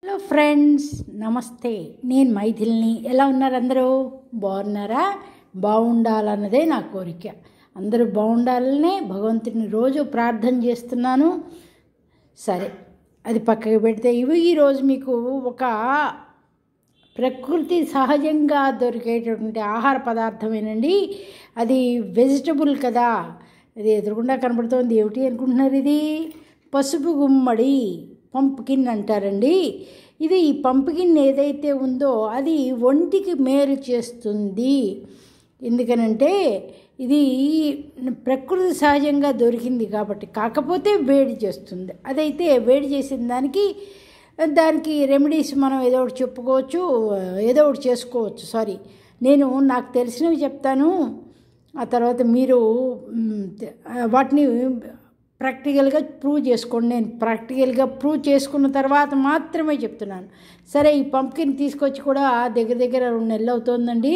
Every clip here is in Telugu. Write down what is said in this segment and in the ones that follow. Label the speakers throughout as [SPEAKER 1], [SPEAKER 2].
[SPEAKER 1] హలో ఫ్రెండ్స్ నమస్తే నేను మైథిల్ని ఎలా ఉన్నారు అందరూ బాగున్నారా బాగుండాలన్నదే నా కోరిక అందరూ బాగుండాలనే భగవంతుని రోజు ప్రార్థన చేస్తున్నాను సరే అది పక్కకి పెడితే ఇవి ఈరోజు మీకు ఒక ప్రకృతి సహజంగా దొరికేటటువంటి ఆహార పదార్థమేనండి అది వెజిటబుల్ కదా అది ఎదురుగుండా కనబడుతోంది ఏమిటి అనుకుంటున్నారు ఇది పసుపు గుమ్మడి పంప్కిన్ అంటారండి ఇది ఈ పంప్కిన్ ఏదైతే ఉందో అది ఒంటికి మేలు చేస్తుంది ఎందుకనంటే ఇది ప్రకృతి సహజంగా దొరికింది కాబట్టి కాకపోతే వేడి చేస్తుంది అదైతే వేడి చేసిన దానికి దానికి రెమెడీస్ మనం ఏదో ఒకటి చెప్పుకోవచ్చు ఏదో ఒకటి చేసుకోవచ్చు సారీ నేను నాకు తెలిసినవి చెప్తాను ఆ తర్వాత మీరు మ్, వాటిని ప్రాక్టికల్గా ప్రూవ్ చేసుకోండి నేను ప్రాక్టికల్గా ప్రూవ్ చేసుకున్న తర్వాత మాత్రమే చెప్తున్నాను సరే ఈ పంప్కిన్ తీసుకొచ్చి కూడా దగ్గర దగ్గర రెండు నెలలు అవుతుందండి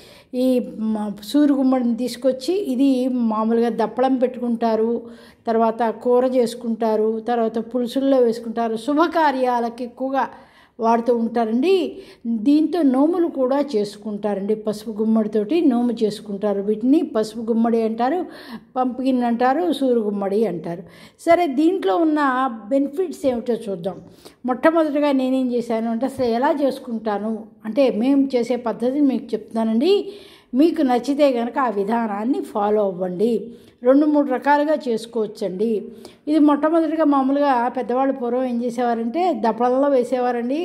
[SPEAKER 1] ఈ మ- సూరుగుమ్మడిని తీసుకొచ్చి ఇది మామూలుగా దప్పడం పెట్టుకుంటారు తర్వాత కూర చేసుకుంటారు తర్వాత పులుసుల్లో వేసుకుంటారు శుభకార్యాలకు ఎక్కువగా వాడుతూ ఉంటారండి దీంతో నోములు కూడా చేసుకుంటారండి పసుపు గుమ్మడితోటి నోము చేసుకుంటారు వీటిని పసుపు గుమ్మడి అంటారు పంపికిన్ అంటారు సూరు గుమ్మడి అంటారు సరే దీంట్లో ఉన్న బెనిఫిట్స్ ఏమిటో చూద్దాం మొట్టమొదటిగా నేనేం చేశాను అంటే అసలు ఎలా చేసుకుంటాను అంటే మేము చేసే పద్ధతిని మీకు చెప్తానండి మీకు నచ్చితే కనుక ఆ విధానాన్ని ఫాలో అవ్వండి రెండు మూడు రకాలుగా చేసుకోవచ్చండి ఇది మొట్టమొదటిగా మామూలుగా పెద్దవాళ్ళు పూర్వం ఏం చేసేవారంటే దప్పలలో వేసేవారండి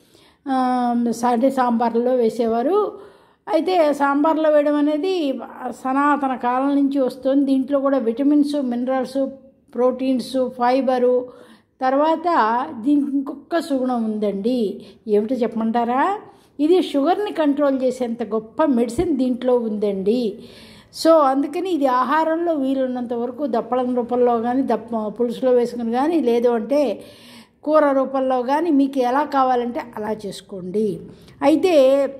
[SPEAKER 1] ఆ, అంటే సాంబార్లలో వేసేవారు అయితే సాంబార్లో వేయడం అనేది సనాతన కాలం నుంచి వస్తుంది దీంట్లో కూడా విటమిన్స్ మినరల్స్ ప్రోటీన్స్ ఫైబరు తర్వాత దీనికి ఇంకొక సుగుణం ఉందండి ఏమిటో చెప్పమంటారా ఇది షుగర్ని కంట్రోల్ చేసేంత గొప్ప మెడిసిన్ దీంట్లో ఉందండి సో అందుకని ఇది ఆహారంలో వీలున్నంత వరకు దప్పడం రూపంలో కానీ దప్ప పులుసులో వేసుకుని కానీ లేదు అంటే కూర రూపంలో కానీ మీకు ఎలా కావాలంటే అలా చేసుకోండి అయితే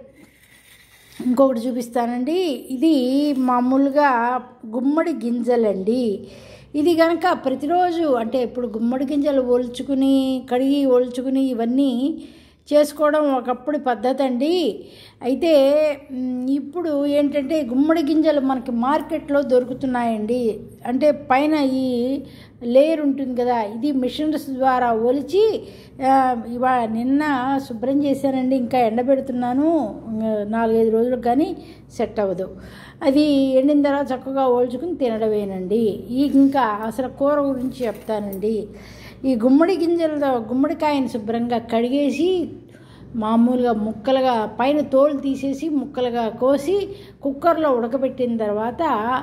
[SPEAKER 1] ఇంకొకటి చూపిస్తానండి ఇది మామూలుగా గుమ్మడి గింజలండి ఇది కనుక ప్రతిరోజు అంటే ఇప్పుడు గుమ్మడి గింజలు ఒలుచుకుని కడిగి ఒలుచుకుని ఇవన్నీ చేసుకోవడం ఒకప్పుడు పద్ధతి అండి అయితే మ్, ఇప్పుడు ఏంటంటే గుమ్మడి గింజలు మనకి మార్కెట్లో దొరుకుతున్నాయండి అంటే పైన ఈ లేయర్ ఉంటుంది కదా ఇది మిషన్స్ ద్వారా ఒలిచి ఆ, ఇవా నిన్న శుభ్రం చేశానండి ఇంకా ఎండబెడుతున్నాను ఇంకా నాలుగైదు రోజులకు కానీ సెట్ అవ్వదు అది ఎండిన తర్వాత చక్కగా ఓల్చుకుని తినడమేనండి ఈ ఇంకా అసలు కూర గురించి చెప్తానండి ఈ గుమ్మడి గింజలతో గుమ్మడికాయని శుభ్రంగా కడిగేసి మామూలుగా ముక్కలుగా పైన తోలు తీసేసి ముక్కలుగా కోసి కుక్కర్లో ఉడకబెట్టిన తర్వాత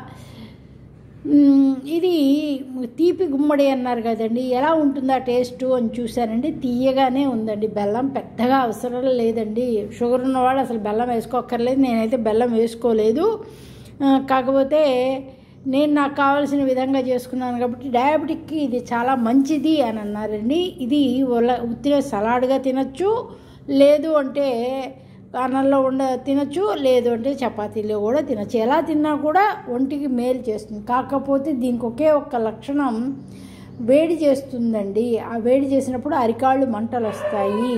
[SPEAKER 1] మ్, ఇది తీపి గుమ్మడి అన్నారు కదండి ఎలా ఉంటుందా టేస్ట్ అని చూశానండి తీయగానే ఉందండి బెల్లం పెద్దగా అవసరం లేదండి షుగర్ ఉన్నవాళ్ళు అసలు బెల్లం వేసుకోక్కర్లేదు నేనైతే బెల్లం వేసుకోలేదు ఆ, కాకపోతే నేను నాకు కావాల్సిన విధంగా చేసుకున్నాను కాబట్టి డయాబెటిక్కి ఇది చాలా మంచిది అని అన్నారండి ఇది ఒల ఉత్తిన సలాడ్గా తినచ్చు లేదు అంటే అన్నంలో ఉండ తినచ్చు లేదు అంటే చపాతీలో కూడా తినచ్చు ఎలా తిన్నా కూడా ఒంటికి మేలు చేస్తుంది కాకపోతే దీనికి ఒకే ఒక్క లక్షణం వేడి చేస్తుందండి ఆ వేడి చేసినప్పుడు అరికాళ్ళు మంటలు వస్తాయి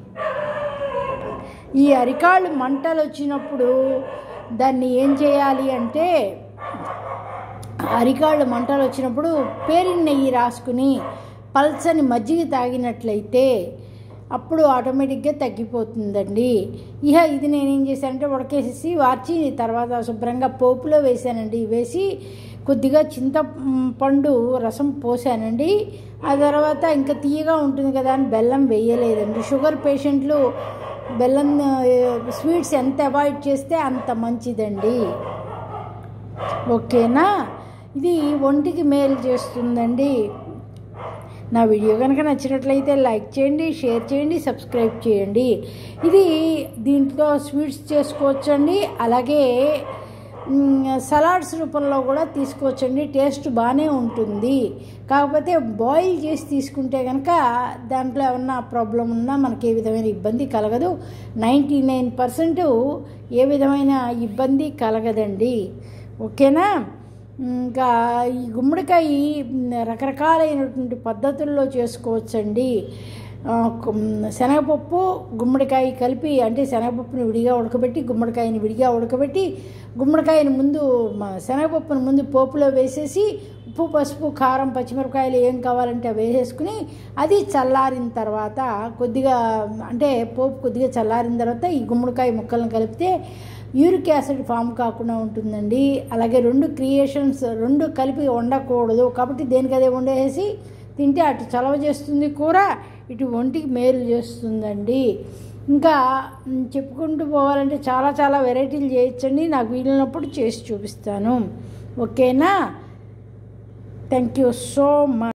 [SPEAKER 1] ఈ అరికాళ్ళు మంటలు వచ్చినప్పుడు దాన్ని ఏం చేయాలి అంటే అరికాళ్ళు మంటలు వచ్చినప్పుడు పేరిన నెయ్యి రాసుకుని పల్చని మజ్జిగ తాగినట్లయితే అప్పుడు ఆటోమేటిక్గా తగ్గిపోతుందండి ఇక ఇది నేనేం చేశానంటే ఉడకేసేసి వార్చి తర్వాత శుభ్రంగా పోపులో వేసానండి వేసి కొద్దిగా చింత మ్, పండు రసం పోసానండి ఆ తర్వాత ఇంకా తీయగా ఉంటుంది కదా అని బెల్లం వేయలేదండి షుగర్ పేషెంట్లు బెల్లం ఆ, స్వీట్స్ ఎంత అవాయిడ్ చేస్తే అంత మంచిదండి ఓకేనా ఇది ఒంటికి మేలు చేస్తుందండి నా వీడియో కనుక నచ్చినట్లయితే లైక్ చేయండి షేర్ చేయండి సబ్స్క్రైబ్ చేయండి ఇది దీంట్లో స్వీట్స్ చేసుకోవచ్చండి అలాగే మ్, సలాడ్స్ రూపంలో కూడా తీసుకోవచ్చండి టేస్ట్ బాగానే ఉంటుంది కాకపోతే బాయిల్ చేసి తీసుకుంటే కనుక దాంట్లో ఏమన్నా ప్రాబ్లం ఉన్నా మనకి ఏ విధమైన ఇబ్బంది కలగదు నైంటీ నైన్ పర్సెంట్ ఏ విధమైన ఇబ్బంది కలగదండి ఓకేనా ఇంకా ఈ గుమ్మడికాయ రకరకాలైనటువంటి పద్ధతుల్లో చేసుకోవచ్చండి ఆ, కుమ్- శనగపప్పు గుమ్మడికాయ కలిపి అంటే శనగపప్పుని విడిగా ఉడకబెట్టి గుమ్మడికాయని విడిగా ఉడకబెట్టి గుమ్మడికాయని ముందు మ- శనగపప్పుని ముందు పోపులో వేసేసి ఉప్పు పసుపు కారం పచ్చిమిరపకాయలు ఏం కావాలంటే అవి వేసేసుకుని అది చల్లారిన తర్వాత కొద్దిగా అంటే పోపు కొద్దిగా చల్లారిన తర్వాత ఈ గుమ్మడికాయ ముక్కలను కలిపితే యూరిక్ యాసిడ్ ఫామ్ కాకుండా ఉంటుందండి అలాగే రెండు క్రియేషన్స్ రెండు కలిపి వండకూడదు కాబట్టి దేనికి అదే వండేసి తింటే అటు చలవ చేస్తుంది కూర ఇటు ఒంటికి మేలు చేస్తుందండి ఇంకా మ్, చెప్పుకుంటూ పోవాలంటే చాలా చాలా వెరైటీలు చేయొచ్చండి నాకు వీలున్నప్పుడు చేసి చూపిస్తాను ఓకేనా థ్యాంక్ యూ సో మచ్